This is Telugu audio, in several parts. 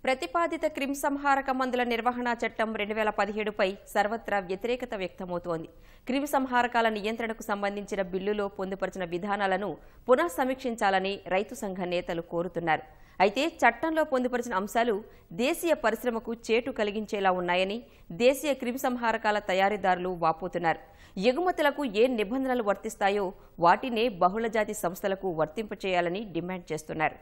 ప్రతిపాదిత క్రిమిసంహారక మందుల నిర్వహణ చట్టం రెండు వేల పదిహేడుపై సర్వత్రా వ్యతిరేకత వ్యక్తమవుతోంది క్రిమిసంహారకాల నియంత్రణకు సంబంధించిన బిల్లులో పొందుపరిచిన విధానాలను పునః సమీక్షించాలని రైతు సంఘ నేతలు కోరుతున్నారు అయితే చట్టంలో పొందుపరిచిన అంశాలు దేశీయ పరిశ్రమకు చేటు కలిగించేలా ఉన్నాయని దేశీయ క్రిమిసంహారకాల తయారీదారులు వాపోతున్నారు ఎగుమతులకు ఏ నిబంధనలు వర్తిస్తాయో వాటినే బహుళజాతి సంస్థలకు వర్తింపచేయాలని డిమాండ్ చేస్తున్నారు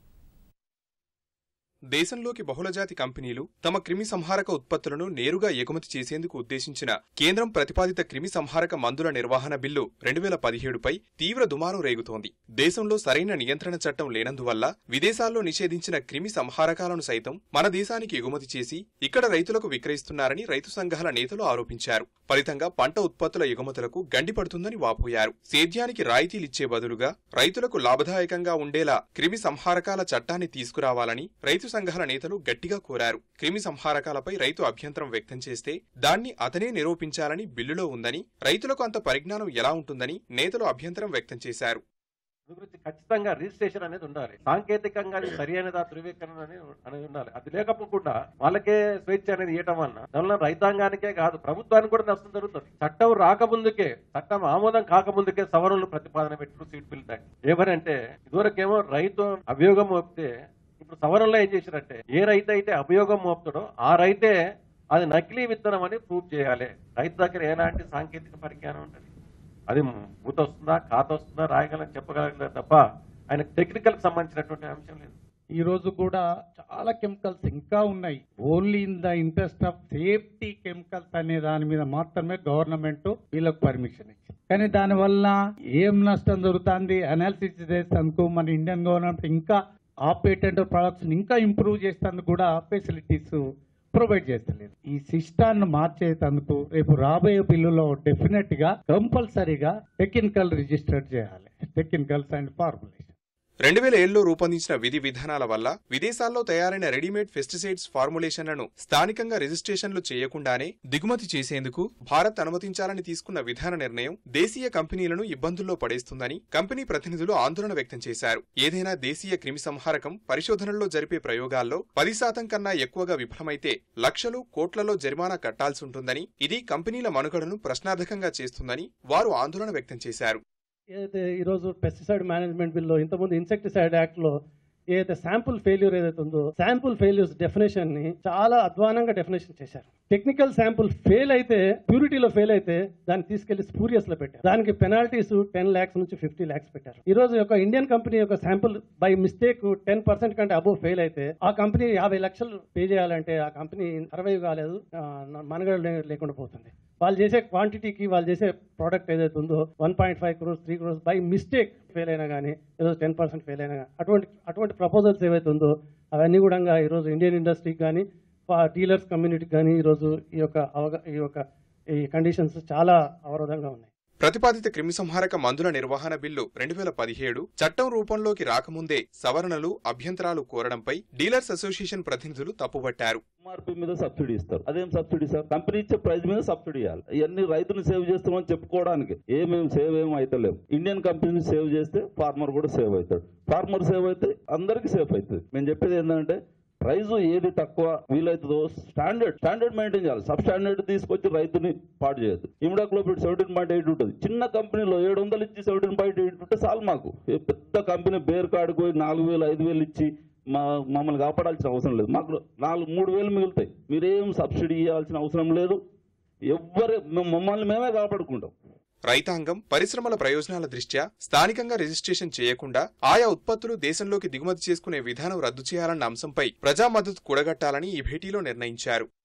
దేశంలోకి బహుళజాతి కంపెనీలు తమ క్రిమి సంహారక ఉత్పత్తులను నేరుగా ఎగుమతి చేసేందుకు ఉద్దేశించిన కేంద్రం ప్రతిపాదిత క్రిమి సంహారక మందుల నిర్వహణ బిల్లు రెండు వేల పదిహేడుపై తీవ్ర దుమారం రేగుతోంది దేశంలో సరైన నియంత్రణ చట్టం లేనందువల్ల విదేశాల్లో నిషేధించిన క్రిమి సంహారకాలను సైతం మన దేశానికి ఎగుమతి చేసి ఇక్కడ రైతులకు విక్రయిస్తున్నారని రైతు సంఘాల నేతలు ఆరోపించారు ఫలితంగా పంట ఉత్పత్తుల ఎగుమతులకు గండిపడుతుందని వాపోయారు సేద్యానికి రాయితీలిచ్చే బదులుగా రైతులకు లాభదాయకంగా ఉండేలా క్రిమి సంహారకాల చట్టాన్ని తీసుకురావాలని రైతు సంఘాల నేతలు గట్టిగా కోరారు క్రిమి సంహారకాలపై రైతు అభ్యంతరం వ్యక్తం చేస్తే దాన్ని అతనే నిరూపించాలని బిల్లులో ఉందని రైతులకు అంత పరిజ్ఞానం ఎలా ఉంటుందని నేతలు అభ్యంతరం వ్యక్తం చేశారు దాని గురించి ఖచ్చితంగా రిజిస్ట్రేషన్ అనేది ఉండాలి సాంకేతికంగా అది సరి అయినదా ధృవీకరణ అనేది అనేది ఉండాలి అది లేకపోకుండా వాళ్ళకే స్వేచ్ఛ అనేది ఇవ్వటం వలన దానిలో రైతాంగానికే కాదు ప్రభుత్వానికి కూడా నష్టం జరుగుతుంది చట్టం రాకముందుకే చట్టం ఆమోదం కాకముందుకే సవరణలు ప్రతిపాదన పెట్టు సీట్ బిల్ ట్యాక్స్ ఏమనంటే ఇదివరకేమో రైతు అభియోగం మోపితే ఇప్పుడు సవరణలో ఏం చేశారంటే ఏ రైతు అయితే అభియోగం మోపుతాడో ఆ రైతే అది నకిలీ విత్తనం అని ప్రూవ్ చేయాలి రైతు దగ్గర ఎలాంటి సాంకేతిక పరిజ్ఞానం ఉంటుంది అది మూత వస్తుందా ఖాత వస్తుందా రాయగలని చెప్పగలగలేదు తప్ప ఆయన టెక్నికల్ సంబంధించినటువంటి అంశం లేదు ఈ రోజు కూడా చాలా కెమికల్స్ ఇంకా ఉన్నాయి only in the interest of safety chemicals అనే దాని మీద మాత్రమే గవర్నమెంట్ వీళ్ళకి పర్మిషన్ ఇచ్చింది కానీ దానివల్ల ఏం నష్టం జరుగుతుంది అనాలిసిస్ చేసేందుకు మన ఇండియన్ గవర్నమెంట్ ఇంకా ఆ పేటెంట్ ప్రొడక్ట్స్ ఇంకా ఇంప్రూవ్ చేసేందుకు కూడా ఫెసిలిటీస్ ప్రొవైడ్ చేస్తలేదు ఈ సిస్టాన్ని మార్చేందుకు రేపు రాబోయే బిల్లులో డెఫినెట్ గా కంపల్సరీగా టెక్నికల్ రిజిస్టర్ చేయాలి టెక్నికల్స్ అండ్ ఫార్ములేషన్ రెండు వేల ఏడులో రూపొందించిన విధి విధానాల వల్ల విదేశాల్లో తయారైన రెడీమేడ్ పెస్టిసైడ్స్ ఫార్ములేషన్లను స్థానికంగా రిజిస్ట్రేషన్లు చేయకుండానే దిగుమతి చేసేందుకు భారత్ అనుమతించాలని తీసుకున్న విధాన నిర్ణయం దేశీయ కంపెనీలను ఇబ్బందుల్లో పడేస్తుందని కంపెనీ ప్రతినిధులు ఆందోళన వ్యక్తం చేశారు ఏదైనా దేశీయ క్రిమి సంహారకం పరిశోధనల్లో జరిపే ప్రయోగాల్లో పది శాతం కన్నా ఎక్కువగా విఫలమైతే లక్షలు కోట్లలో జరిమానా కట్టాల్సి ఉంటుందని ఇది కంపెనీల మనుగడను ప్రశ్నార్థకంగా చేస్తుందని వారు ఆందోళన వ్యక్తం చేశారు ఏదైతే ఈరోజు పెస్టిసైడ్ మేనేజ్మెంట్ బిల్లో ఇంతకుముందు ఇన్సెక్టిసైడ్ యాక్ట్ లో ఏదైతే శాంపుల్ ఫెయిల్యూర్ ఏదైతే ఉందో శాంపుల్ ఫెయిల్యూర్స్ డెఫినేషన్ ని చాలా అధ్వానంగా డెఫినేషన్ చేశారు టెక్నికల్ శాంపుల్ ఫెయిల్ అయితే ప్యూరిటీలో ఫెయిల్ అయితే దాన్ని తీసుకెళ్లి స్పూరియస్ లో పెట్టారు దానికి పెనాల్టీస్ టెన్ లాక్స్ నుంచి ఫిఫ్టీ లాక్స్ పెట్టారు ఈ రోజు ఒక ఇండియన్ కంపెనీ యొక్క sample by mistake ten percent కంటే అబోవ్ ఫెయిల్ అయితే ఆ కంపెనీ యాభై లక్షలు పే చేయాలంటే ఆ కంపెనీ సర్వైవ్ కాలేదు ఆ, మనుగడ లే- లేకుండా పోతుంది వాళ్ళు చేసే క్వాంటిటీకి వాళ్ళు చేసే ప్రోడక్ట్ ఏదైతే ఉందో one point five crores three crores by mistake fail అయినా కానీ ఏదో టెన్ పర్సెంట్ ఫెయిల్ అయినా కానీ అటువంటి అటువంటి ప్రపోజల్స్ ఏవైతే ఉందో అవన్నీ కూడా ఈరోజు ఇండియన్ ఇండస్ట్రీకి కానీ డీలర్స్ కమ్యూనిటీకి కానీ ఈరోజు ఈ యొక్క అవగా ఈ యొక్క ఈ కండిషన్స్ చాలా అవరోధంగా ఉన్నాయి ప్రతిపాదిత క్రిమిసంహారక మందుల నిర్వహణ బిల్లు రెండు వేల పదిహేడు చట్టం రూపంలోకి రాకముందే సవరణలు అభ్యంతరాలు కోరడంపై డీలర్స్ అసోసియేషన్ ప్రతినిధులు తప్పుపట్టారు ఎంఆర్పి మీద సబ్సిడీ ఇస్తారు అదేం సబ్సిడీ సార్ కంపెనీ ఇచ్చే ప్రైస్ మీద సబ్సిడీ ఇవ్వాలి ఇవన్నీ రైతుని సేవ్ చేస్తామని చెప్పుకోవడానికి ఏమేమి సేవ్ ఏం అవుతలేవు ఇండియన్ కంపెనీని సేవ్ చేస్తే ఫార్మర్ కూడా సేవ్ అవుతాడు ఫార్మర్ సేవ్ అయితే అందరికి సేఫ్ అవుతుంది మేము చెప్పేది ఏంటంటే ప్రైస్ ఏది తక్కువ వీలవుతుందో స్టాండర్డ్ స్టాండర్డ్ మెయింటైన్ చేయాలి సబ్ స్టాండర్డ్ తీసుకొచ్చి రైతుని పాడు చేయొద్దు ఇమిడాక్లోపిడ్ సెవెంటీన్ పాయింట్ ఎయిట్ ఉంటుంది చిన్న కంపెనీలో ఏడు వందలు ఇచ్చి సెవెంటీన్ పాయింట్ ఎయిట్ ఉంటే చాలు మాకు ఏ పెద్ద కంపెనీ బేర్ కార్డుకు పోయి నాలుగు వేలు ఐదు వేలు ఇచ్చి మా మమ్మల్ని కాపాడాల్సిన అవసరం లేదు మాకు నాలుగు మూడు వేలు మిగులుతాయి మీరేం సబ్సిడీ ఇవ్వాల్సిన అవసరం లేదు ఎవ్వరు మమ్మల్ని మేమే కాపాడుకుంటాం రైతాంగం పరిశ్రమల ప్రయోజనాల దృష్ట్యా స్థానికంగా రిజిస్ట్రేషన్ చేయకుండా ఆయా ఉత్పత్తులు దేశంలోకి దిగుమతి చేసుకునే విధానం రద్దు చేయాలన్న అంశంపై ప్రజా మద్దతు కూడగట్టాలని ఈ భేటీలో నిర్ణయించారు